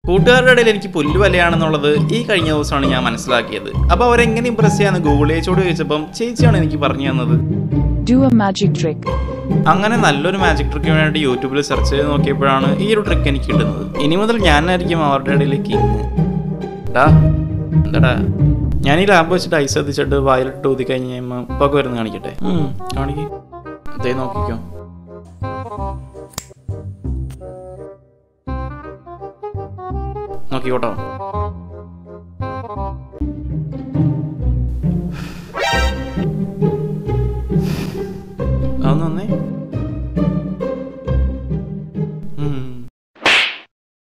കൂട്ടുകാരുടെ ഇടയിൽ എനിക്ക് പുല്ല് വിലയാണെന്നുള്ളത് ഈ കഴിഞ്ഞ ദിവസമാണ് ഞാൻ മനസ്സിലാക്കിയത് അപ്പോൾ അവരെങ്ങനെ ഇമ്പ്രസ് ചെയ്യാന്ന് ഗൂഗിൾ ചേച്ചിയോട് ചോദിച്ചപ്പം ചേച്ചിയാണ് എനിക്ക് പറഞ്ഞു തന്നത് Do a magic trick. അങ്ങനെ നല്ലൊരു മാജിക് ട്രിക്കിന് വേണ്ടി യൂട്യൂബിൽ സെർച്ച് ചെയ്ത് നോക്കിയപ്പോഴാണ് ഈ ഒരു ട്രിക്ക് എനിക്ക് കിട്ടുന്നത് ഇനി മുതൽ ഞാനായിരിക്കും അവരുടെ ഇടയിൽ കിങ് ഡാ എന്താടാ ഞാൻ ഈ ലാബ് വെച്ചിട്ട് ഐസ് എത്തിച്ചിട്ട് വായിലിട്ട് ഊതി കഴിഞ്ഞ് കഴിയുമ്പോൾ ഇപ്പൊക്കെ വരുന്ന കാണിക്കട്ടെ ഉം, കാണിക്ക് അതേ നോക്കിക്കോ നോക്കിക്കോട്ടോ